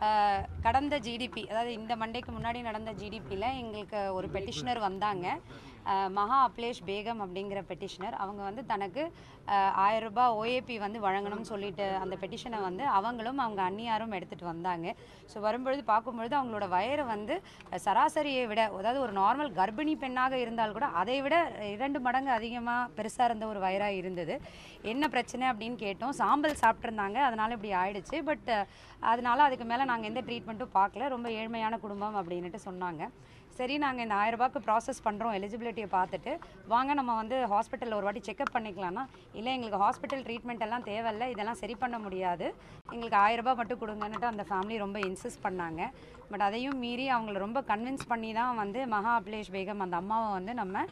அஹ், கடந்த ஜிடிபி அதாவது இந்த மண்டேக்கு முன்னாடி நடந்த ஜிடிபியில் எங்களுக்கு ஒரு பெட்டிஷனர் வந்தாங்க அஹ், மகா அப்லேஷ் பேகம் அப்படிங்கிற பெட்டிஷனர் அவங்க வந்து தனக்கு அஹ், ஆயிரம் ரூபாய் ஓஏபி வந்து வழங்கணும்னு சொல்லிட்டு அந்த பெட்டிஷனை வந்து அவங்களும் அவங்க அந்நியாரும் எடுத்துகிட்டு வந்தாங்க ஸோ வரும்பொழுது பார்க்கும்பொழுது அவங்களோட வயரை வந்து அஹ், சராசரியை விட அதாவது ஒரு நார்மல் கர்ப்பிணி பெண்ணாக இருந்தால் கூட அதை விட இரண்டு மடங்கு அதிகமாக பெருசாக இருந்த ஒரு வயராக இருந்தது என்ன பிரச்சனை அப்படின்னு கேட்டோம் சாம்பல் சாப்பிட்ருந்தாங்க அதனால இப்படி ஆயிடுச்சு பட் அதனால அதுக்கு மேலே நாங்கள் எந்த ட்ரீட்மெண்ட்டும் பார்க்கல ரொம்ப ஏழ்மையான குடும்பம் அப்படின்னுட்டு சொன்னாங்க சரி நாங்கள் இந்த ஆயிரம் ரூபாய்க்கு ப்ராசஸ் பண்ணுறோம் எலிஜிபிலிட்டியை பார்த்துட்டு வாங்க நம்ம வந்து ஹாஸ்பிட்டலில் ஒரு வாட்டி செக்அப் பண்ணிக்கலாம்னா இல்லை எங்களுக்கு ஹாஸ்பிட்டல் ட்ரீட்மெண்ட் எல்லாம் தேவையில்ல இதெல்லாம் சரி பண்ண முடியாது எங்களுக்கு ஆயிரம் ரூபாய் மட்டும் கொடுங்கன்னுட்டு அந்த ஃபேமிலி ரொம்ப இன்சிஸ்ட் பண்ணாங்க பட் அதையும் மீறி அவங்கள ரொம்ப கன்வின்ஸ் பண்ணி தான் வந்து மகா அபிலேஷ் பேகம் அந்த அம்மாவை வந்து நம்ம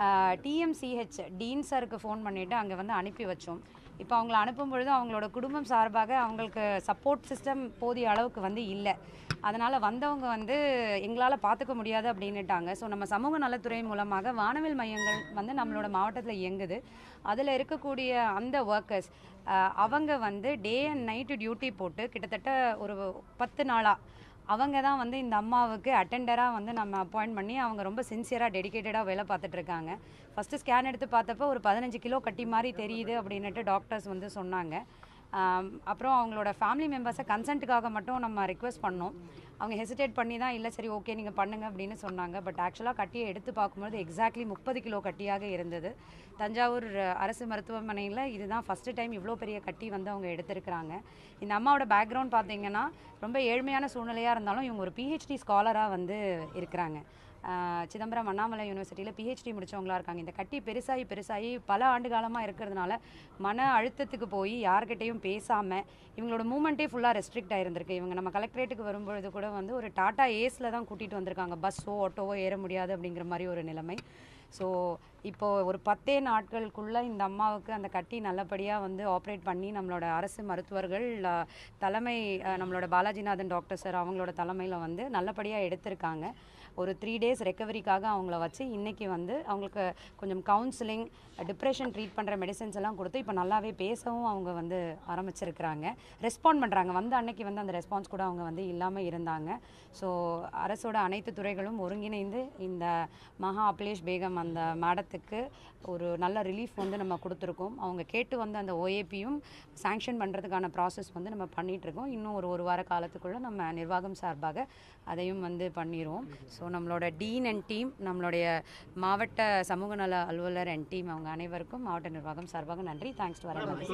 டிஎம்சிஹெச் டீன் சாருக்கு ஃபோன் பண்ணிவிட்டு அங்கே வந்து அனுப்பி வச்சோம் இப்போ அவங்கள அனுப்பும் பொழுது அவங்களோட குடும்பம் சார்பாக அவங்களுக்கு சப்போர்ட் சிஸ்டம் போதிய அளவுக்கு வந்து இல்லை அதனால் வந்தவங்க வந்து எங்களால் பார்த்துக்க முடியாது அப்படின்னுட்டாங்க ஸோ நம்ம சமூக நலத்துறை மூலமாக வானவில் மையங்கள் வந்து நம்மளோட மாவட்டத்தில் இயங்குது அதில் இருக்கக்கூடிய அந்த ஒர்க்கர்ஸ் அவங்க வந்து டே அண்ட் நைட்டு டியூட்டி போட்டு கிட்டத்தட்ட ஒரு பத்து நாளாக அவங்க தான் வந்து இந்த அம்மாவுக்கு அட்டெண்டராக வந்து நம்ம அப்பாயிண்ட் பண்ணி அவங்க ரொம்ப சின்சியராக டெடிகேட்டடாக வேலை பார்த்துட்டு இருக்காங்க ஃபஸ்ட்டு ஸ்கேன் எடுத்து பார்த்தப்போ ஒரு பதினஞ்சு கிலோ கட்டி மாதிரி தெரியுது அப்படின்னுட்டு டாக்டர்ஸ் வந்து சொன்னாங்க ஆம், அப்புறம் அவங்களோட ஃபேமிலி மெம்பர்ஸை கன்சென்ட்டுக்காக மட்டும் நம்ம ரிக்வெஸ்ட் பண்ணோம் அவங்க ஹெசிடேட் பண்ணி தான் இல்லை சரி ஓகே நீங்கள் பண்ணுங்க அப்படின்னு சொன்னாங்க பட் ஆக்சுவலாக கட்டியை எடுத்து பார்க்கும்போது எக்ஸாக்ட்லி முப்பது கிலோ கட்டியாக இருந்தது தஞ்சாவூர் அஹ், அரசு மருத்துவமனையில் இதுதான் ஃபஸ்ட்டு டைம் இவ்வளோ பெரிய கட்டி வந்து அவங்க எடுத்திருக்கிறாங்க இந்த அம்மாவோட பேக்ரவுண்ட் பார்த்தீங்கன்னா ரொம்ப ஏழ்மையான சூழ்நிலையாக இருந்தாலும் இவங்க ஒரு பிஹெச்டி ஸ்காலராக வந்து இருக்கிறாங்க ஆஹ் சிதம்பரம் அண்ணாமலை யூனிவர்சிட்டியில் பிஹெச்டி முடிச்சவங்களா இருக்காங்க இந்த கட்டி பெருசாகி பெருசாகி பல ஆண்டு காலமாக இருக்கிறதுனால மன அழுத்தத்துக்கு போய் யார்கிட்டையும் பேசாமல் இவங்களோட மூமெண்ட்டே ஃபுல்லாக ரெஸ்ட்ரிக்ட் ஆயிருந்திருக்கு இவங்க நம்ம கலெக்டரேட்டுக்கு வரும்பொழுது கூட வந்து ஒரு டாடா ஏஸில் தான் கூட்டிகிட்டு வந்திருக்காங்க பஸ்ஸோ ஆட்டோவோ ஏற முடியாது அப்படிங்கிற மாதிரி ஒரு நிலைமை ஸோ இப்போ ஒரு பத்தே நாட்களுக்குள்ள இந்த அம்மாவுக்கு அந்த கட்டி நல்லபடியாக வந்து ஆப்ரேட் பண்ணி நம்மளோட அரசு மருத்துவர்கள் அஹ், தலைமை அஹ், நம்மளோட பாலாஜிநாதன் டாக்டர் சார் அவங்களோட தலைமையில் வந்து நல்லபடியாக எடுத்திருக்காங்க ஒரு த்ரீ டேஸ் ரெக்கவரிக்காக அவங்கள வச்சு இன்னைக்கு வந்து அவங்களுக்கு கொஞ்சம் கவுன்சிலிங் டிப்ரெஷன் ட்ரீட் பண்ணுற மெடிசன்ஸ் எல்லாம் கொடுத்து இப்போ நல்லாவே பேசவும் அவங்க வந்து ஆரம்பிச்சிருக்கிறாங்க ரெஸ்பாண்ட் பண்ணுறாங்க வந்த அன்னைக்கு வந்து அந்த ரெஸ்பான்ஸ் கூட அவங்க வந்து இல்லாமல் இருந்தாங்க ஸோ அரசோட அனைத்து துறைகளும் ஒருங்கிணைந்து இந்த மகா அபிலேஷ் பேகம் அந்த மேடத்துக்கு ஒரு நல்ல ரிலீஃப் வந்து நம்ம கொடுத்துருக்கோம் அவங்க கேட்டு வந்த அந்த ஓஏபியும் சாங்ஷன் பண்ணுறதுக்கான ப்ராசஸ் வந்து நம்ம பண்ணிட்டு இருக்கோம் இன்னும் ஒரு ஒரு வார காலத்துக்குள்ளே நம்ம நிர்வாகம் சார்பாக அதையும் வந்து பண்ணிடுவோம் ஸோ நம்மளோட டீன் அண்ட் டீம் நம்மளுடைய மாவட்ட சமூக நல அலுவலர் அண்ட் டீம் அவங்க அனைவருக்கும் மாவட்ட நிர்வாகம் சார்பாக நன்றி தேங்க்ஸ் டு வரேன்